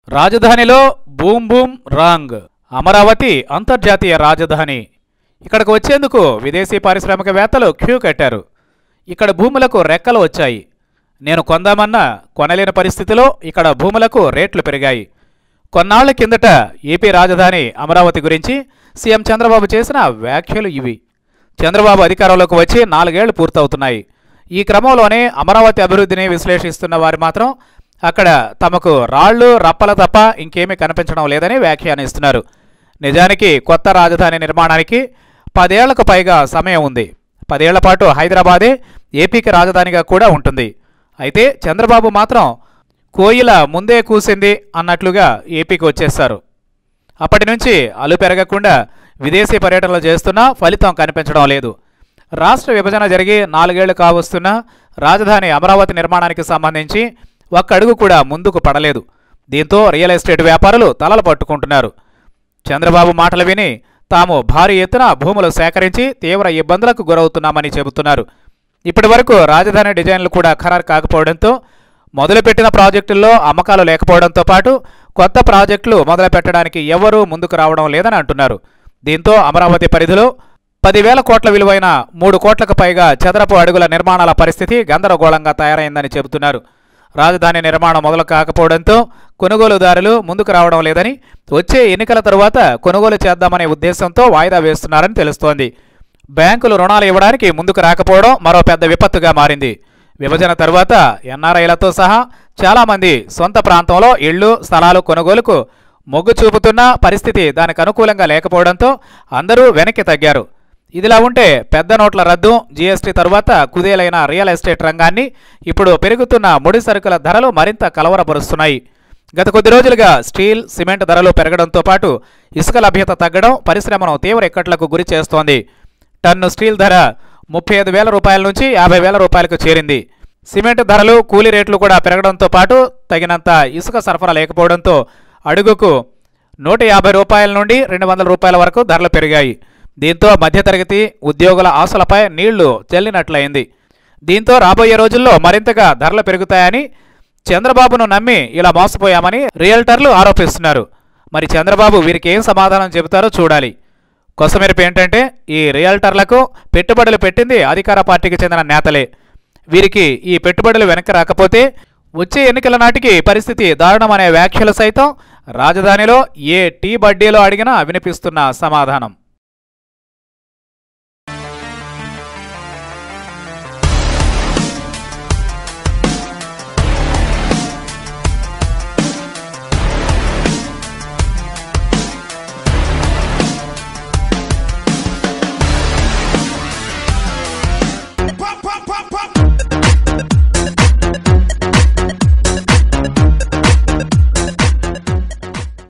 రాజధానిలో boom boom wrong Amaravati అంతర్జాతీయ రాజధాని ఇక్కడికి వచ్చేందుకు విదేశీ పారిశ్రామికవేత్తలు క్యూ కట్టారు ఇక్కడ భూములకు రెక్కలు వచ్చాయి నేను కొందామన్నా కొనలేని పరిస్థితిలో ఇక్కడ భూములకు రేట్లు పెరిగాయి కొన్నాళ్ల కిందట ఏపీ రాజధాని అమరావతి గురించి సీఎం చంద్రబాబు చేసిన వ్యాఖ్యలు ఇవి చంద్రబాబు అధికారంలోకి వచ్చి నాలుగేళ్లు పూర్తవుతున్నాయి ఈ క్రమంలోనే అమరావతి అభివృద్ధిని విశ్లేషిస్తున్న వారు మాత్రం అక్కడ తమకు రాళ్లు రప్పల తప్ప ఇంకేమీ కనిపించడం లేదని వ్యాఖ్యానిస్తున్నారు నిజానికి కొత్త రాజధాని నిర్మాణానికి పదేళ్లకు పైగా సమయం ఉంది పదేళ్ల పాటు హైదరాబాదే ఏపీకి రాజధానిగా కూడా ఉంటుంది అయితే చంద్రబాబు మాత్రం కోయిల ముందే కూసింది అన్నట్లుగా ఏపీకి వచ్చేశారు అప్పటి నుంచి అలు పెరగకుండా విదేశీ పర్యటనలు చేస్తున్నా ఫలితం కనిపించడం లేదు రాష్ట్ర విభజన జరిగి నాలుగేళ్లు కావస్తున్నా రాజధాని అమరావతి నిర్మాణానికి సంబంధించి ఒక్క అడుగు కూడా ముందుకు పడలేదు దీంతో రియల్ ఎస్టేట్ వ్యాపారులు తలలు పట్టుకుంటున్నారు చంద్రబాబు మాటలు విని తాము భారీ ఎత్తున భూములు సేకరించి తీవ్ర ఇబ్బందులకు గురవుతున్నామని చెబుతున్నారు ఇప్పటి వరకు రాజధాని డిజైన్లు కూడా ఖరారు కాకపోవడంతో మొదలుపెట్టిన ప్రాజెక్టుల్లో అమ్మకాలు లేకపోవడంతో పాటు కొత్త ప్రాజెక్టులు మొదలుపెట్టడానికి ఎవరూ ముందుకు రావడం లేదని అంటున్నారు దీంతో అమరావతి పరిధిలో పదివేల కోట్ల విలువైన మూడు కోట్లకు పైగా చదరపు అడుగుల నిర్మాణాల పరిస్థితి గందరగోళంగా తయారైందని చెబుతున్నారు రాజధాని నిర్మాణం మొదలు కాకపోవడంతో కొనుగోలుదారులు ముందుకు రావడం లేదని వచ్చే ఎన్నికల తరువాత కొనుగోలు చేద్దామనే ఉద్దేశంతో వాయిదా వేస్తున్నారని తెలుస్తోంది బ్యాంకులు రుణాలు ఇవ్వడానికి ముందుకు రాకపోవడం మరో పెద్ద విపత్తుగా మారింది విభజన తరువాత ఎన్ఆర్ఐలతో సహా చాలామంది సొంత ప్రాంతంలో ఇళ్లు స్థలాలు కొనుగోలుకు మొగ్గు చూపుతున్న పరిస్థితి దానికి అనుకూలంగా లేకపోవడంతో అందరూ వెనక్కి తగ్గారు ఇదిలా ఉంటే పెద్ద నోట్ల రద్దు జీఎస్టీ తరువాత కుదేలైన రియల్ ఎస్టేట్ రంగాన్ని ఇప్పుడు పెరుగుతున్న ముడి సరుకుల ధరలు మరింత కలవరపరుస్తున్నాయి గత కొద్ది రోజులుగా స్టీల్ సిమెంట్ ధరలు పెరగడంతో పాటు ఇసుక లభ్యత తగ్గడం పరిశ్రమను తీవ్ర ఇక్కట్లకు గురి చేస్తోంది టన్ను స్టీల్ ధర ముప్పై ఐదు వేల రూపాయల నుంచి యాభై వేల రూపాయలకు చేరింది సిమెంట్ ధరలు కూలీ రేట్లు కూడా పెరగడంతో పాటు తగినంత ఇసుక సరఫరా లేకపోవడంతో అడుగుకు నూట యాభై రూపాయల నుండి రెండు వందల రూపాయల వరకు ధరలు పెరిగాయి దీంతో మధ్యతరగతి ఉద్యోగుల ఆశలపై నీళ్లు చెల్లినట్లయింది దీంతో రాబోయే రోజుల్లో మరింతగా ధరలు పెరుగుతాయని చంద్రబాబును నమ్మి ఇలా మోసపోయామని రియల్టర్లు ఆరోపిస్తున్నారు మరి చంద్రబాబు వీరికి ఏం సమాధానం చెబుతారో చూడాలి కొసమెరుపు ఏంటంటే ఈ రియల్టర్లకు పెట్టుబడులు పెట్టింది అధికార పార్టీకి చెందిన నేతలే వీరికి ఈ పెట్టుబడులు వెనక్కి రాకపోతే వచ్చే ఎన్నికల నాటికి పరిస్థితి దారుణమనే వ్యాఖ్యలు సైతం రాజధానిలో ఏ టీ బడ్డీలో అడిగినా వినిపిస్తున్న సమాధానం